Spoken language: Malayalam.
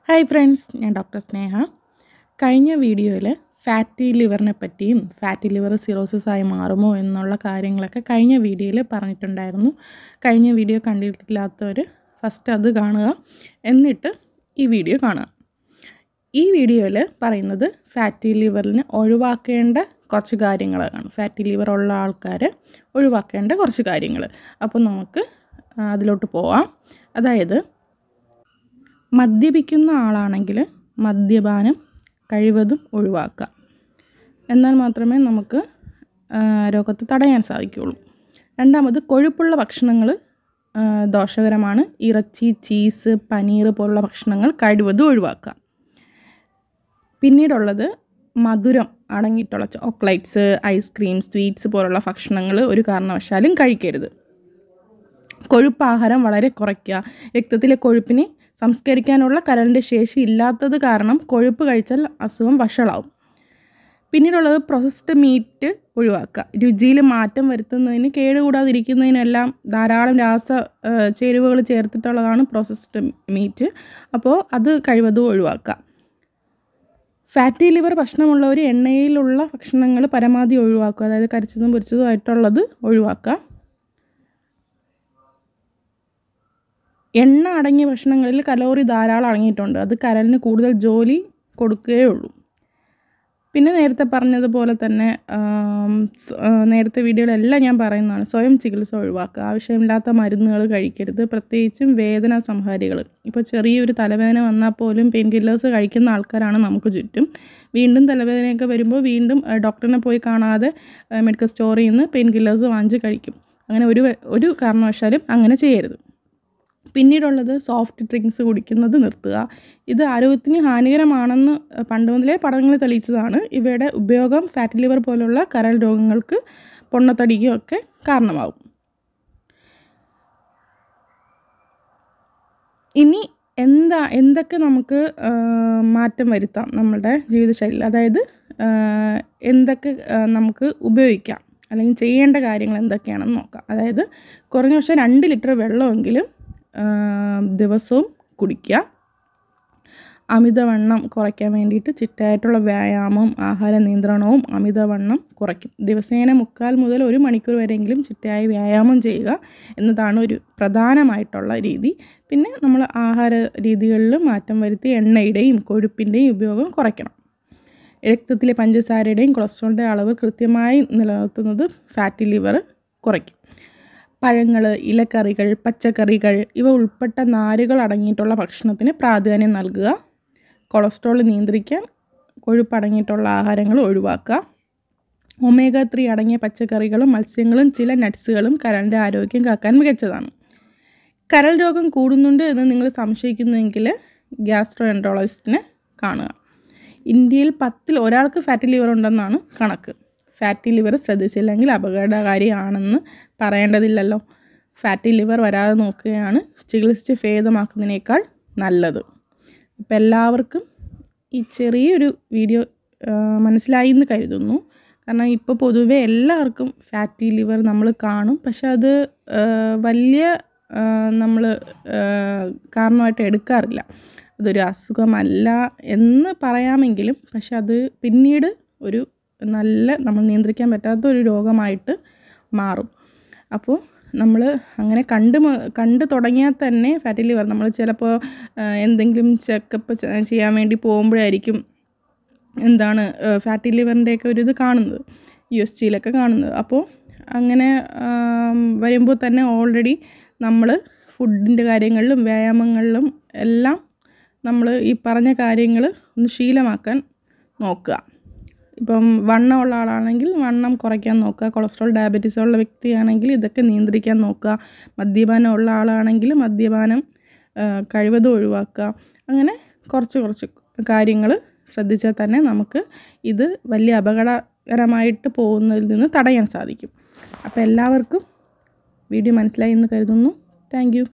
ഹായ് ഫ്രണ്ട്സ് ഞാൻ ഡോക്ടർ സ്നേഹ കഴിഞ്ഞ വീഡിയോയിൽ ഫാറ്റി ലിവറിനെ പറ്റിയും ഫാറ്റി ലിവർ സിറോസിസ് ആയി മാറുമോ എന്നുള്ള കാര്യങ്ങളൊക്കെ കഴിഞ്ഞ വീഡിയോയിൽ പറഞ്ഞിട്ടുണ്ടായിരുന്നു കഴിഞ്ഞ വീഡിയോ കണ്ടിട്ടില്ലാത്തവർ ഫസ്റ്റ് അത് കാണുക എന്നിട്ട് ഈ വീഡിയോ കാണുക ഈ വീഡിയോയിൽ പറയുന്നത് ഫാറ്റി ലിവറിന് ഒഴിവാക്കേണ്ട കുറച്ച് കാര്യങ്ങളാണ് ഫാറ്റി ലിവർ ഉള്ള ആൾക്കാർ ഒഴിവാക്കേണ്ട കുറച്ച് കാര്യങ്ങൾ അപ്പോൾ നമുക്ക് ആ, അതിലോട്ട് പോവാം അതായത് മദ്യപിക്കുന്ന ആളാണെങ്കിൽ മദ്യപാനം കഴിവതും ഒഴിവാക്കുക എന്നാൽ മാത്രമേ നമുക്ക് ആ, രോഗത്തെ തടയാൻ സാധിക്കുകയുള്ളൂ രണ്ടാമത് കൊഴുപ്പുള്ള ഭക്ഷണങ്ങൾ ആ, ദോഷകരമാണ് ഇറച്ചി ചീസ് പനീർ പോലുള്ള ഭക്ഷണങ്ങൾ കഴിവതും ഒഴിവാക്കുക പിന്നീടുള്ളത് മധുരം അടങ്ങിയിട്ടുള്ള ചോക്ലേറ്റ്സ് ഐസ്ക്രീം സ്വീറ്റ്സ് പോലുള്ള ഭക്ഷണങ്ങൾ ഒരു കാരണവശാലും കഴിക്കരുത് കൊഴുപ്പ് ആഹാരം വളരെ കുറയ്ക്കുക രക്തത്തിലെ കൊഴുപ്പിനെ സംസ്കരിക്കാനുള്ള കരളിൻ്റെ ശേഷി ഇല്ലാത്തത് കാരണം കൊഴുപ്പ് കഴിച്ചാൽ അസുഖം വഷളാവും പിന്നീടുള്ളത് പ്രോസസ്ഡ് മീറ്റ് ഒഴിവാക്കുക രുചിയിൽ മാറ്റം വരുത്തുന്നതിന് കേടുകൂടാതിരിക്കുന്നതിനെല്ലാം ധാരാളം രാസ ചേരുവകൾ ചേർത്തിട്ടുള്ളതാണ് പ്രോസസ്ഡ് മീറ്റ് അപ്പോൾ അത് കഴിവതും ഒഴിവാക്കുക ഫാറ്റി ലിവർ പ്രശ്നമുള്ളവർ എണ്ണയിലുള്ള ഭക്ഷണങ്ങൾ പരമാവധി ഒഴിവാക്കുക അതായത് കരിച്ചതും പൊരിച്ചതും ആയിട്ടുള്ളത് ഒഴിവാക്കുക എണ്ണ അടങ്ങിയ ഭക്ഷണങ്ങളിൽ കലോറി ധാരാളം അടങ്ങിയിട്ടുണ്ട് അത് കരളിന് കൂടുതൽ ജോലി കൊടുക്കുകയുള്ളൂ പിന്നെ നേരത്തെ പറഞ്ഞതുപോലെ തന്നെ ആം, സ്- ആ, നേരത്തെ വീഡിയോയിലെല്ലാം ഞാൻ പറയുന്നതാണ് സ്വയം ചികിത്സ ഒഴിവാക്കുക ആവശ്യമില്ലാത്ത മരുന്നുകൾ കഴിക്കരുത് പ്രത്യേകിച്ചും വേദന സംഹാരികൾ ഇപ്പോൾ ചെറിയൊരു തലവേദന വന്നാൽ പോലും പെയിൻ കില്ലേഴ്സ് കഴിക്കുന്ന ആൾക്കാരാണ് നമുക്ക് ചുറ്റും വീണ്ടും തലവേദനയൊക്കെ വരുമ്പോൾ വീണ്ടും ആ, ഡോക്ടറിനെ പോയി കാണാതെ ആ, മെഡിക്കൽ സ്റ്റോറിൽ നിന്ന് പെയിൻ കില്ലേഴ്സ് വാങ്ങിച്ച് കഴിക്കും അങ്ങനെ ഒരു വ- ഒരു കാരണവശാലും അങ്ങനെ ചെയ്യരുത് പിന്നീടുള്ളത് സോഫ്റ്റ് ഡ്രിങ്ക്സ് കുടിക്കുന്നത് നിർത്തുക ഇത് ആരോഗ്യത്തിന് ഹാനികരമാണെന്ന് പണ്ട് മുതലേ പഠനങ്ങൾ തെളിയിച്ചതാണ് ഇവയുടെ ഉപയോഗം ഫാറ്റി ലിവർ പോലുള്ള കരൾ രോഗങ്ങൾക്ക് പൊണ്ണത്തടിക്കും ഒക്കെ കാരണമാകും ഇനി എന്താ എന്തൊക്കെ നമുക്ക് ആ, മാറ്റം വരുത്താം നമ്മുടെ ജീവിതശൈലിയിൽ അതായത് ആ, എന്തൊക്കെ ആ, നമുക്ക് ഉപയോഗിക്കാം അല്ലെങ്കിൽ ചെയ്യേണ്ട കാര്യങ്ങൾ എന്തൊക്കെയാണെന്ന് നോക്കാം അതായത് കുറഞ്ഞ പക്ഷേ രണ്ട് ലിറ്റർ വെള്ളമെങ്കിലും ആ, ദിവസവും കുടിക്കുക അമിതവണ്ണം കുറയ്ക്കാൻ വേണ്ടിയിട്ട് ചിട്ടയായിട്ടുള്ള വ്യായാമവും ആഹാര നിയന്ത്രണവും അമിതവണ്ണം കുറയ്ക്കും ദിവസേന മുക്കാൽ മുതൽ ഒരു മണിക്കൂർ വരെയെങ്കിലും ചിട്ടയായി വ്യായാമം ചെയ്യുക എന്നതാണ് ഒരു പ്രധാനമായിട്ടുള്ള രീതി പിന്നെ നമ്മൾ ആഹാര രീതികളിൽ മാറ്റം വരുത്തി എണ്ണയുടെയും കൊഴുപ്പിൻ്റെയും ഉപയോഗം കുറയ്ക്കണം രക്തത്തിലെ പഞ്ചസാരയുടെയും കൊളസ്ട്രോളിൻ്റെ അളവ് കൃത്യമായി നിലനിർത്തുന്നത് ഫാറ്റി ലിവർ കുറയ്ക്കും പഴങ്ങൾ ഇലക്കറികൾ പച്ചക്കറികൾ ഇവ ഉൾപ്പെട്ട നാരുകൾ അടങ്ങിയിട്ടുള്ള ഭക്ഷണത്തിന് പ്രാധാന്യം നൽകുക കൊളസ്ട്രോൾ നിയന്ത്രിക്കാൻ കൊഴുപ്പടങ്ങിയിട്ടുള്ള ആഹാരങ്ങൾ ഒഴിവാക്കുക ഒമേഗ ത്രീ അടങ്ങിയ പച്ചക്കറികളും മത്സ്യങ്ങളും ചില നട്ട്സുകളും കരളിൻ്റെ ആരോഗ്യം കാക്കാൻ മികച്ചതാണ് കരൾ രോഗം കൂടുന്നുണ്ട് എന്ന് നിങ്ങൾ സംശയിക്കുന്നുവെങ്കിൽ ഗ്യാസ്ട്രോ എൻട്രോളജിസ്റ്റിനെ കാണുക ഇന്ത്യയിൽ പത്തിൽ ഒരാൾക്ക് ഫാറ്റി ലിവർ ഉണ്ടെന്നാണ് കണക്ക് ഫാറ്റി ലിവർ ശ്രദ്ധിച്ചില്ലെങ്കിൽ അപകടകാരിയാണെന്ന് പറയേണ്ടതില്ലല്ലോ ഫാറ്റി ലിവർ വരാതെ നോക്കുകയാണ് ചികിത്സിച്ച് ഭേദമാക്കുന്നതിനേക്കാൾ നല്ലത് അപ്പം എല്ലാവർക്കും ഈ ചെറിയൊരു വീഡിയോ ആ, മനസ്സിലായി എന്ന് കരുതുന്നു കാരണം ഇപ്പോൾ പൊതുവെ എല്ലാവർക്കും ഫാറ്റി ലിവർ നമ്മൾ കാണും പക്ഷെ അത് ആ, വലിയ നമ്മൾ കാരണമായിട്ട് എടുക്കാറില്ല അതൊരു അസുഖമല്ല എന്ന് പറയാമെങ്കിലും പക്ഷെ അത് പിന്നീട് ഒരു നല്ല നമ്മൾ നിയന്ത്രിക്കാൻ പറ്റാത്ത ഒരു രോഗമായിട്ട് മാറും അപ്പോൾ നമ്മൾ അങ്ങനെ കണ്ട് മ- കണ്ട് തുടങ്ങിയാൽ തന്നെ ഫാറ്റി ലിവർ നമ്മൾ ചിലപ്പോൾ ആ, എന്തെങ്കിലും ചെക്കപ്പ് ചെയ്യാൻ വേണ്ടി പോകുമ്പോഴായിരിക്കും എന്താണ് ഫാറ്റി ലിവറിൻ്റെയൊക്കെ ഒരു ഇത് കാണുന്നത് യു എസ് ജിയിലൊക്കെ കാണുന്നത് അപ്പോൾ അങ്ങനെ ആം, വരുമ്പോൾ തന്നെ ഓൾറെഡി നമ്മൾ ഫുഡിൻ്റെ കാര്യങ്ങളിലും വ്യായാമങ്ങളിലും എല്ലാം നമ്മൾ ഈ പറഞ്ഞ കാര്യങ്ങൾ ഒന്ന് ശീലമാക്കാൻ നോക്കുക ഇപ്പം വണ്ണമുള്ള ആളാണെങ്കിൽ വണ്ണം കുറയ്ക്കാൻ നോക്കുക കൊളസ്ട്രോൾ ഡയബറ്റീസ് ഉള്ള വ്യക്തിയാണെങ്കിൽ ഇതൊക്കെ നിയന്ത്രിക്കാൻ നോക്കുക മദ്യപാനം ഉള്ള ആളാണെങ്കിൽ മദ്യപാനം ആ, കഴിവതും ഒഴിവാക്കുക അങ്ങനെ കുറച്ച് കുറച്ച് കാര്യങ്ങൾ ശ്രദ്ധിച്ചാൽ തന്നെ നമുക്ക് ഇത് വലിയ അപകടകരമായിട്ട് പോകുന്നതിൽ നിന്ന് തടയാൻ സാധിക്കും അപ്പോൾ എല്ലാവർക്കും വീഡിയോ മനസ്സിലായി എന്ന് കരുതുന്നു താങ്ക്